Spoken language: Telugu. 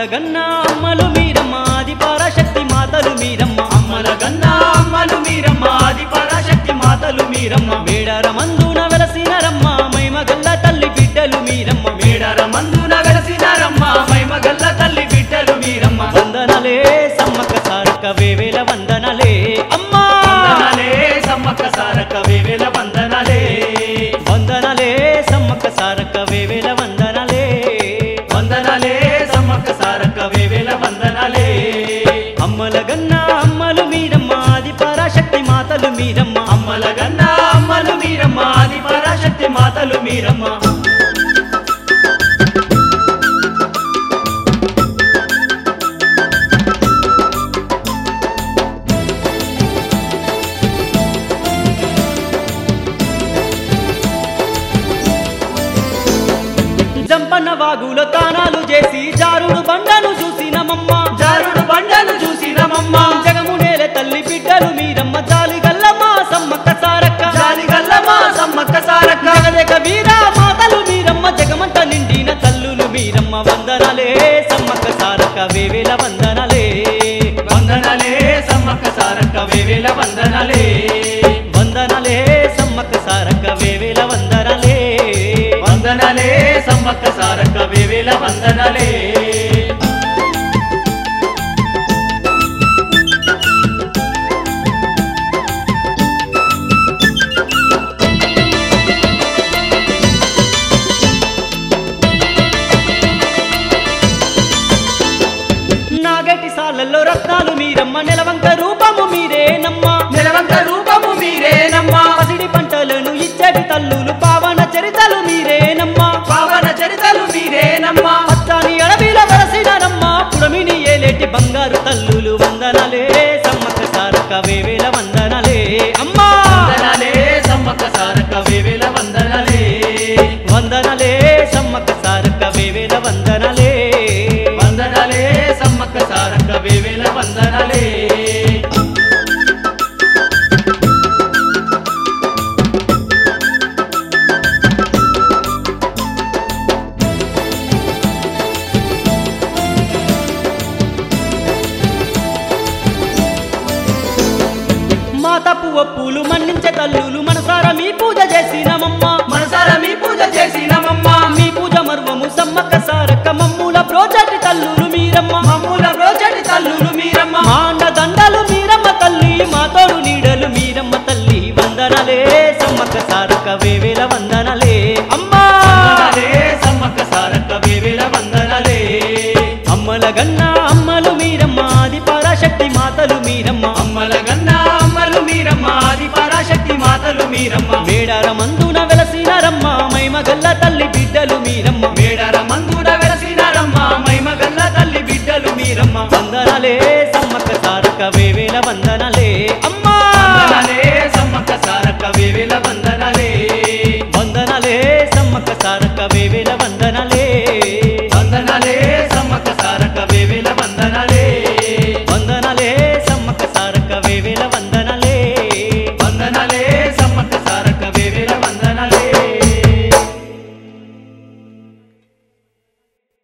గన్న అమ్మలు మీరమ్మ ఆది పరాశక్తి మాతలు మీరమ్మ అమ్మల గన్నా అమ్మలు మీరమ్మ ఆది పరాశక్తి మాతలు మీరమ్మ మేడార మందున వెలసినరమ్మ మైమ గల్ల తల్లి బిడ్డలు మీరమ్మ మేడర మందున వెలసినారమ్మ మైమగల్ల తల్లి బిడ్డలు మీరమ్మ వందనలే సమ్మక్క సారక్క వేవేల వందనలే అమ్మా వందనాలే సమ్మక్క సారక్క వేవేల వందనాలే వందనలే సమ్మక్క సారక్క వేవేల వందనలే వందనాలే సమ్మక్క సారక్క వేవేల వందనాలే అమ్మల గన్న అమ్మలు మీరమ్మ ఆది పరాశక్తి మాతలు మీరమ్మ అమ్మల గన్నా అమ్మలు మీరమ్మ ఆది పరాశక్తి మాతలు మీరమ్మ జంపన్న వాగులో తానాలు చేసి జారుడు బండను చూసినమమ్మ జారుడు బండను చూసినమమ్మ జగము నేల తల్లి బిడ్డలు మీరమ్మ జాలి గల్లమ్మ సమ్మక్క సారక్క జాలిగల్లమ్మ సమ్మక్క సారక్క జగదేక వీర మాతలు మీరమ్మ జగమంత నిండిన తల్లులు మీరమ్మ వందనలే సమ్మక్క సారక్క వేవేల వందనలే వందనాలే సమ్మక్క సారక్క వేవేల వందనాలే వందనలే సమ్మక్క సారక్క వేవేల వందనలే వందనాలే సమ్మక్క సారక్క వేవేల వందనాలే నాగటి సాలల్లో రత్నాలు మీరమ్మ నెలవంక రూపము మీరేనమ్మ నిలవంక రూపము మీరేనమ్మా పసిడి పంటలను ఇచ్చడి తల్లులు పావన చరితలు మీరేనమ్మ పావన చరితలు మీరేనమ్మా పచ్చాని అడవిల వరసినరమ్మ పుడమిని ఏలేటి బంగారు తల్లులు వందనలే సమ్మక్క సారక్క వేవేల వందనలే అమ్మా వందనాలే సమ్మక్క సారక్క వేవేల వందనాలే వందనలే సమ్మక్క సారక్క వేవేల వందనలే వందనాలే సమ్మక్క సారక్క వేవేల వందనాలే మా తప్పు ఒప్పులు మన్నించే తల్లులు మనసారా మీ పూజ చేసినమమ్మ మనసార మీ పూజ చేసినమమ్మా మీ పూజ మర్మము సమ్మక్క సారక్క మమ్ముల ప్రోచటి తల్లులు మీరమ్మ మమ్ముల రోజటి తల్లులు మీరమ్మ మా అండ దండలు మీరమ్మ తల్లి మా తోడు నీడలు మీరమ్మ తల్లి వందనలే సమ్మక్క సారక్క వేవేల వందనలే అమ్మా వందనాలే సమ్మక్క సారక్క వేవేల వందనాలే అమ్మల గన్న అమ్మలు మీరమ్మ ఆది పరాశక్తి మాతలు మీరమ్మ అమ్మల గన్నా అమ్మలు మీరమ్మ ఆది పరాశక్తి మాతలు మీరమ్మ మేడార మందున వెలసినారమ్మ మైమ గల్ల తల్లి బిడ్డలు మీరమ్మ మేడర మందుడ వెలసినారమ్మ మైమగల్ల తల్లి బిడ్డలు మీరమ్మ వందనలే